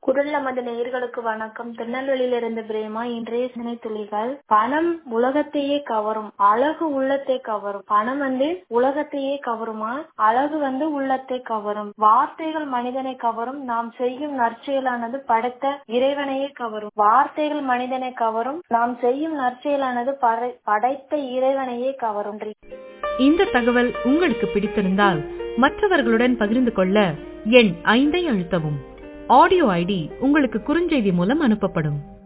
குரல் நமது நேயர்களுக்கு வணக்கம் திருநெல்வேலியிலிருந்து பிரேமா இன்றைய சினை துளிகள் பணம் உலகத்தையே கவரும் அழகு உள்ளத்தை கவரும் பணம் வந்து உலகத்தையே கவருமா அழகு வந்து உள்ளத்தை கவரும் வார்த்தைகள் மனிதனை கவரும் நாம் செய்யும் நற்செயலானது படைத்த இறைவனையே கவரும் வார்த்தைகள் மனிதனை கவரும் நாம் செய்யும் நற்செயலானது படை- படைத்த இறைவனையே கவரும் நன்றி. இந்த தகவல் உங்களுக்கு பிடித்திருந்தால் மற்றவர்களுடன் பகிர்ந்து கொள்ள எண் ஐந்தை அழுத்தவும் ஆடியோ ஐடி உங்களுக்கு குறுஞ்செய்தி மூலம் அனுப்பப்படும்